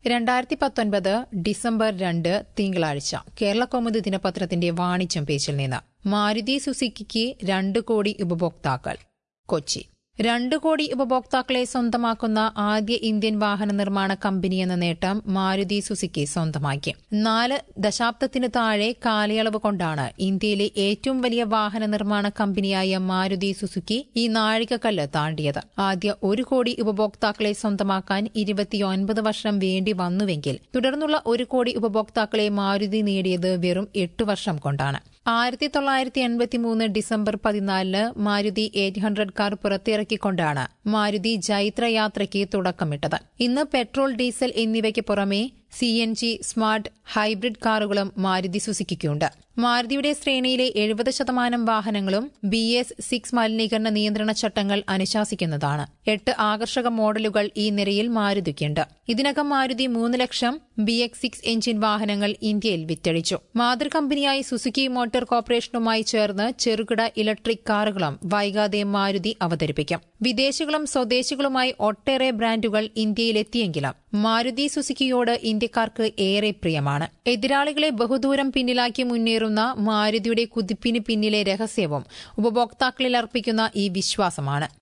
രണ്ടായിരത്തി പത്തൊൻപത് ഡിസംബർ രണ്ട് തിങ്കളാഴ്ച കേരള കൗമുദി ദിനപത്രത്തിന്റെ വാണിജ്യം പേജിൽ നിന്ന് മാരുതി സുസുക്കിക്ക് രണ്ട് കോടി ഉപഭോക്താക്കൾ കൊച്ചി രണ്ട് കോടി ഉപഭോക്താക്കളെ സ്വന്തമാക്കുന്ന ആദ്യ ഇന്ത്യൻ വാഹന നിർമ്മാണ കമ്പനി എന്ന നേട്ടം മാരുതി സുസുക്കി സ്വന്തമാക്കി നാല് ദശാബ്ദത്തിനു താഴെ കാലയളവ് കൊണ്ടാണ് ഇന്ത്യയിലെ ഏറ്റവും വലിയ വാഹന നിർമ്മാണ കമ്പനിയായ മാരുതി സുസുക്കി ഈ നാഴികക്കല്ല് താണ്ടിയത് ആദ്യ ഒരു കോടി ഉപഭോക്താക്കളെ സ്വന്തമാക്കാൻ ഇരുപത്തിയൊൻപത് വർഷം വേണ്ടി വന്നുവെങ്കിൽ തുടർന്നുള്ള ഒരു കോടി ഉപഭോക്താക്കളെ മാരുതി നേടിയത് വെറും എട്ട് വർഷം കൊണ്ടാണ് ആയിരത്തി തൊള്ളായിരത്തി എൺപത്തിമൂന്ന് ഡിസംബർ പതിനാലിന് മാരുതി എയ്റ്റ് ഹൺഡ്രഡ് കാർ പുറത്തിറക്കിക്കൊണ്ടാണ് മാരുതി ജൈത്ര യാത്രയ്ക്ക് തുടക്കമിട്ടത് ഇന്ന് പെട്രോൾ ഡീസൽ എന്നിവയ്ക്ക് പുറമെ C N G smart hybrid കാറുകളും മാരുതി സുസുക്കിക്കുണ്ട് മാരുതിയുടെ ശ്രേണിയിലെ എഴുപത് ശതമാനം വാഹനങ്ങളും ബി എസ് സിക്സ് മലിനീകരണ നിയന്ത്രണ ചട്ടങ്ങൾ അനുശാസിക്കുന്നതാണ് എട്ട് ആകർഷക മോഡലുകൾ ഈ നിരയിൽ മാരുതിക്കുണ്ട് ഇതിനകം മാരുതി മൂന്ന് ലക്ഷം ബി എക്സ് സിക്സ് എഞ്ചിൻ വാഹനങ്ങൾ ഇന്ത്യയിൽ വിറ്റഴിച്ചു മാതൃകമ്പനിയായി സുസുക്കി മോട്ടോർ കോർപ്പറേഷനുമായി ചേർന്ന് ചെറുകിട ഇലക്ട്രിക് കാറുകളും വൈകാതെ മാരുതി അവതരിപ്പിക്കും വിദേശികളും സ്വദേശികളുമായി ഒട്ടേറെ ബ്രാൻഡുകൾ ഇന്ത്യയിലെത്തിയെങ്കിലും മാരുതി സുസുക്കിയോട് ഇന്ത്യക്കാർക്ക് ഏറെ പ്രിയമാണ് എതിരാളികളെ ബഹുദൂരം പിന്നിലാക്കി മുന്നേറുന്ന മാരുതിയുടെ കുതിപ്പിന് പിന്നിലെ രഹസ്യവും ഉപഭോക്താക്കളിൽ അർപ്പിക്കുന്ന ഈ വിശ്വാസമാണ്